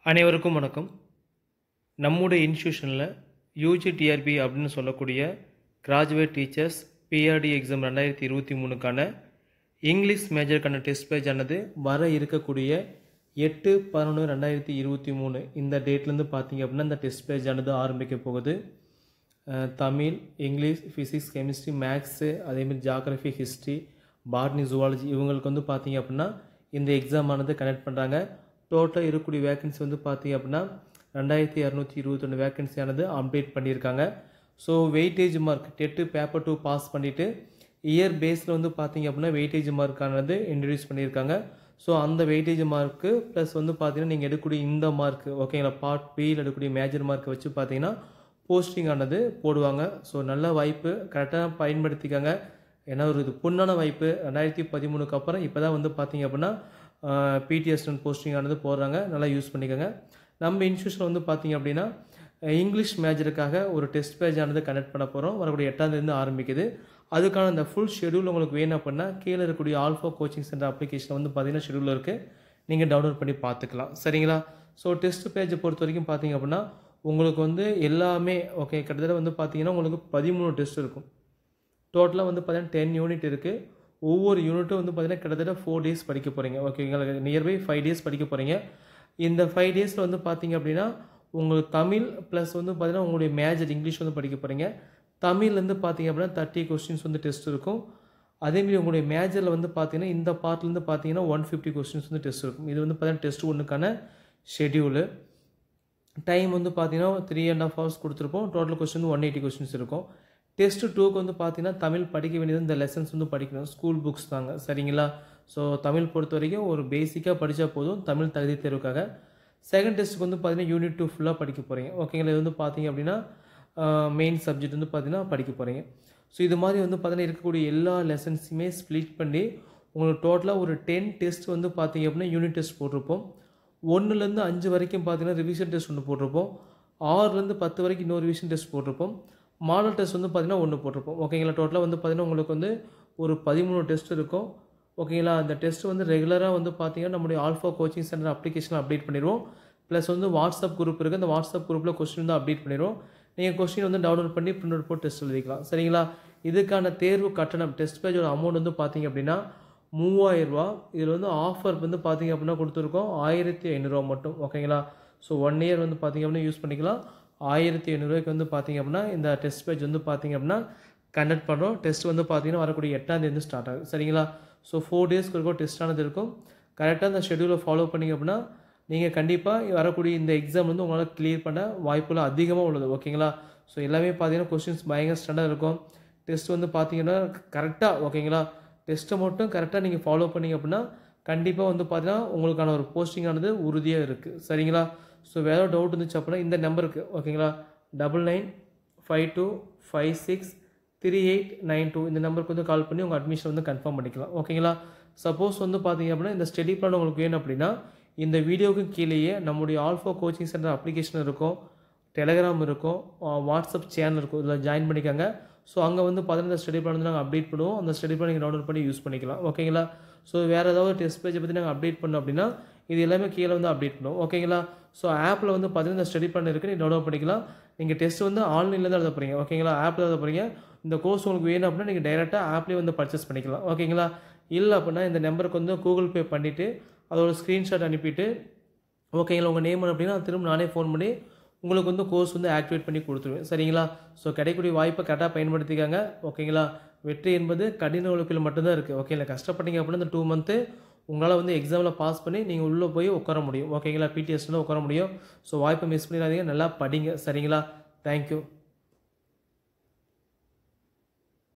அனைவருக்கும் வணக்கம் நம்முடைய இன்ஸ்டியூஷனில் யூஜி டிஆர்பி அப்படின்னு சொல்லக்கூடிய கிராஜுவேட் டீச்சர்ஸ் பிஆர்டி எக்ஸாம் ரெண்டாயிரத்தி இருபத்தி மூணுக்கான இங்கிலீஷ் மேஜருக்கான டெஸ்ட் பேஜ் ஆனது வர இருக்கக்கூடிய எட்டு பதினொன்று ரெண்டாயிரத்தி இருபத்தி மூணு இந்த டேட்லேருந்து பார்த்தீங்க அப்படின்னா இந்த டெஸ்ட் பேஜ் ஆனது ஆரம்பிக்க போகுது அஹ், Tamil English physics chemistry maths அதேமாதிரி ஜாகிரஃபி ஹிஸ்ட்ரி பாட்னி ஜுவாலஜி இவங்களுக்கு வந்து பார்த்தீங்க அப்படின்னா இந்த எக்ஸாம் ஆனது கனெக்ட் பண்ணுறாங்க டோட்டலாக இருக்கக்கூடிய வேகன்சி வந்து பார்த்தீங்க அப்படின்னா ரெண்டாயிரத்தி இரநூத்தி இருபத்தொன்று வேகன்சியானது அப்டேட் பண்ணியிருக்காங்க so weightage mark TET paper two pass பண்ணிவிட்டு இயர் பேஸில் வந்து பார்த்தீங்க அப்படின்னா வெயிட்டேஜ் மார்க்கானது இன்ட்ரடியூஸ் பண்ணியிருக்காங்க ஸோ அந்த வெயிட்டேஜ் மார்க்கு ப்ளஸ் வந்து பார்த்தீங்கன்னா நீங்கள் எடுக்கக்கூடிய இந்த மார்க் ஓகேங்களா பார்ட் பியில் எடுக்கக்கூடிய மேஜர் மார்க்கை வச்சு பார்த்தீங்கன்னா போஸ்டிங் ஆனது போடுவாங்க ஸோ நல்ல வாய்ப்பு கரெக்டாக பயன்படுத்திக்கங்க ஏன்னா ஒரு இது பொண்ணான வாய்ப்பு ரெண்டாயிரத்தி பதிமூணுக்கு அப்புறம் இப்போ தான் வந்து பார்த்தீங்க அப்படின்னா பிடிஎஸ்டன் போஸ்டிங் ஆனது போடுறாங்க நல்லா யூஸ் பண்ணிக்கோங்க நம்ம இன்ஸ்டியூஷன் வந்து பார்த்தீங்க அப்படின்னா அஹ், இங்கிலீஷ் மேஜருக்காக ஒரு டெஸ்ட் பேஜ் ஆனது கனெக்ட் பண்ண போகிறோம் வரக்கூடிய எட்டாந்தேருந்து ஆரம்பிக்குது அதுக்கான அந்த ஃபுல் ஷெடியூல் உங்களுக்கு வேணும் அப்படின்னா கீழே இருக்கக்கூடிய ஆல்ஃபா கோச்சிங் சென்டர் அப்ளிகேஷன் வந்து பார்த்தீங்கன்னா ஷெடியூல் இருக்குது நீங்கள் டவுன்லோட் பண்ணி பார்த்துக்கலாம் சரிங்களா ஸோ டெஸ்ட் பேஜை பொறுத்த வரைக்கும் பார்த்தீங்க அப்படின்னா உங்களுக்கு வந்து எல்லாமே ஓகே கிட்டத்தட்ட வந்து பார்த்தீங்கன்னா உங்களுக்கு பதிமூணு டெஸ்ட் இருக்கும் டோட்டலாக வந்து பார்த்தீங்கன்னா டென் யூனிட் இருக்குது ஒவ்வொரு யூனிட்டும் வந்து பார்த்தீங்கன்னா கிட்டத்தட்ட ஃபோர் டேஸ் படிக்க போகிறீங்க ஓகேங்களா நியர்பை ஃபைவ் டேஸ் படிக்க போகிறீங்க இந்த ஃபைவ் டேஸில் வந்து பார்த்தீங்க அப்படின்னா உங்களுக்கு தமிழ் ப்ளஸ் வந்து பார்த்தீங்கன்னா உங்களுடைய மேஜர் இங்கிலீஷ் வந்து படிக்க போகிறீங்க தமிழ்லேருந்து பார்த்தீங்க அப்படின்னா தேர்ட்டி கொஸ்டின்ஸ் வந்து டெஸ்ட் இருக்கும் அதேமாதிரி உங்களுடைய மேஜரில் வந்து பார்த்தீங்கன்னா இந்த பார்ட்லேருந்து பார்த்தீங்கன்னா ஒன் ஃபிஃப்டி கொஸ்டின்ஸ் வந்து டெஸ்ட் இருக்கும் இது வந்து பார்த்தீங்கன்னா டெஸ்ட் ஒன்றுக்கான ஷெடியூலு டைம் வந்து பார்த்தீங்கன்னா த்ரீ அண்ட் ஆஃப் ஹவர்ஸ் கொடுத்துருப்போம் total question one eighty questions இருக்கும் டெஸ்ட் டூக்கு வந்து பார்த்தீங்கன்னா தமிழ் படிக்க வேண்டியது இந்த லெசன்ஸ் வந்து படிக்கணும் ஸ்கூல் புக்ஸ் தாங்க சரிங்களா ஸோ தமிழ் பொறுத்த வரைக்கும் ஒரு பேசிக்காக படித்தா போதும் தமிழ் தகுதி தேர்வுக்காக செகண்ட் டெஸ்ட்டுக்கு வந்து பார்த்தீங்கன்னா யூனிட் டூ ஃபுல்லாக படிக்க போகிறீங்க ஓகேங்களா இது வந்து பார்த்தீங்க அப்படின்னா மெயின் சப்ஜெக்ட் வந்து பார்த்தீங்கன்னா படிக்க போகிறீங்க ஸோ இது மாதிரி வந்து பார்த்தீங்கன்னா இருக்கக்கூடிய எல்லா லெசன்ஸுமே ஸ்ப்ளிட் பண்ணி உங்களுக்கு டோட்டலாக ஒரு டென் டெஸ்ட் வந்து பார்த்தீங்க அப்படின்னா யூனிட் டெஸ்ட் போட்டிருப்போம் ஒன்றுலேருந்து அஞ்சு வரைக்கும் பார்த்தீங்கன்னா ரிவிஷன் டெஸ்ட் ஒன்று போட்டிருப்போம் ஆறுலேருந்து பத்து வரைக்கும் இன்னொரு ரிவிஷன் டெஸ்ட் போட்டிருப்போம் மாடல் டெஸ்ட் வந்து பார்த்தீங்கன்னா ஒன்று போட்டிருப்போம் ஓகேங்களா டோட்டலாக வந்து பார்த்தீங்கன்னா உங்களுக்கு வந்து ஒரு பதிமூணு டெஸ்ட் இருக்கும் ஓகேங்களா அந்த டெஸ்ட் வந்து ரெகுலராக வந்து பார்த்தீங்கன்னா நம்முடைய Alpha coaching centre application update பண்ணிடுவோம் ப்ளஸ் வந்து வாட்ஸ்அப் குரூப் இருக்குது அந்த வாட்ஸ்அப் குரூப்பில் கொஸ்டின் வந்து அப்டேட் பண்ணிடுவோம் நீங்கள் கொஸ்டின் வந்து டவுன்லோட் பண்ணி பிரிண்ட் அவுட் போட்டு டெஸ்ட் எழுதிக்கலாம் சரிங்களா இதுக்கான தேர்வு கட்டணம் டெஸ்ட் பேஜோட அமௌண்ட் வந்து பார்த்தீங்க அப்படின்னா மூவாயிரரூவா இதில் வந்து ஆஃபர் வந்து பார்த்தீங்க அப்படின்னா கொடுத்துருக்கோம் ஆயிரத்தி ஐநூறுரூவா மட்டும் ஓகேங்களா ஸோ ஒன் இயர் வந்து பார்த்தீங்க அப்படின்னா யூஸ் பண்ணிக்கலாம் ஆயிரத்தி ஐநூறுரூவாய்க்கு வந்து பார்த்தீங்க அப்படின்னா இந்த டெஸ்ட் பேஜ் வந்து பார்த்தீங்க அப்படின்னா கண்டக்ட் பண்ணுறோம் டெஸ்ட் வந்து பார்த்தீங்கன்னா வரக்கூடிய எட்டாம் தேதி ஸ்டார்ட் ஆகுது சரிங்களா ஸோ ஃபோர் டேஸ்க்கு இருக்கும் டெஸ்ட்டானது இருக்கும் கரெக்டாக அந்த ஷெடியூலை ஃபாலோ பண்ணிங்க அப்படின்னா நீங்கள் கண்டிப்பாக வரக்கூடிய இந்த எக்ஸாம் வந்து உங்களால் கிளியர் பண்ண வாய்ப்புகள் அதிகமாக உள்ளது ஓகேங்களா ஸோ எல்லாமே பார்த்தீங்கன்னா கொஸ்டின்ஸ் பயங்கர ஸ்டாண்டாக இருக்கும் டெஸ்ட் வந்து பார்த்தீங்கன்னா கரெக்டாக ஓகேங்களா டெஸ்ட்டை மட்டும் கரெக்டாக நீங்கள் ஃபாலோ பண்ணீங்க அப்படின்னா கண்டிப்பாக வந்து பார்த்தீங்கன்னா உங்களுக்கான ஒரு போஸ்டிங்கானது உறுதியாக இருக்குது சரிங்களா ஸோ வேறு டவுட் இருந்துச்சு அப்படின்னா இந்த நம்பருக்கு ஓகேங்களா double nine five two five six three eight nine two இந்த நம்பருக்கு வந்து கால் பண்ணி உங்கள் அட்மிஷன் வந்து கன்ஃபார்ம் பண்ணிக்கலாம் ஓகேங்களா சப்போஸ் வந்து பார்த்தீங்க அப்படின்னா இந்த ஸ்டடி பிளான் உங்களுக்கு வேணும் அப்படின்னா இந்த வீடியோவுக்கு கீழேயே நம்முடைய ஆல்ஃபா கோச்சிங் சென்டர் அப்ளிகேஷன் இருக்கும் டெலகிராம் இருக்கும் வாட்ஸ்அப் சேனல் இருக்கும் இதில் ஜாயின் பண்ணிக்கோங்க ஸோ அங்கே வந்து பார்த்தீங்கன்னா ஸ்டடி பிளான் வந்து நாங்கள் அப்டேட் பண்ணுவோம் அந்த ஸ்டடி பிளான் நீங்கள் டவுன்லோட் பண்ணி யூஸ் பண்ணிக்கலாம் ஓகேங்களா ஸோ வேறு ஏதாவது டெஸ்ட் பேஜை பற்றி நாங்கள் அப்டேட் பண்ணோம் அப்படின்னா இது எல்லாமே கீழே வந்து அப்டேட் பண்ணுவோம் ஓகேங்களா ஸோ ஆப்பில் வந்து பார்த்தீங்கன்னா இந்த ஸ்டடி பிளான் இருக்குது நீங்கள் டவுன்லோட் பண்ணிக்கலாம் நீங்கள் டெஸ்ட் வந்து ஆன்லைனில் தான் எழுத போகிறீங்க ஓகேங்களா ஆப்பில் எழுத போகிறீங்க இந்த கோர்ஸ் உங்களுக்கு வேணும் அப்படின்னா நீங்கள் டைரெக்டாக ஆப்லேயே வந்து பர்ச்சேஸ் பண்ணிக்கலாம் ஓகேங்களா இல்லை அப்படின்னா இந்த நம்பருக்கு வந்து கூகுள் பே பண்ணிவிட்டு அதோட ஸ்க்ரீன்ஷாட் அனுப்பிட்டு ஓகேங்களா உங்கள் நேம் அப்படின்னா திரும்ப நானே ஃபோன் பண்ணி உங்களுக்கு வந்து கோர்ஸ் வந்து ஆக்டிவேட் பண்ணி கொடுத்துருவேன் சரிங்களா ஸோ கிடைக்கக்கூடிய வாய்ப்பை கரெக்டாக பயன்படுத்திக்காங்க ஓகேங்களா வெற்றி என்பது கடின உழைப்பில் மட்டும்தான் இருக்குது ஓகேங்களா கஷ்டப்பட்டீங்க அப்படின்னா இந்த டூ மந்த்து உங்களால் வந்து எக்ஸாமில் பாஸ் பண்ணி நீங்கள் உள்ளே போய் உட்கார முடியும் ஓகேங்களா பிடிஎஸ்ல உட்கார முடியும் ஸோ வாய்ப்பை மிஸ் பண்ணிடாதீங்க நல்லா படிங்க சரிங்களா தேங்க்யூ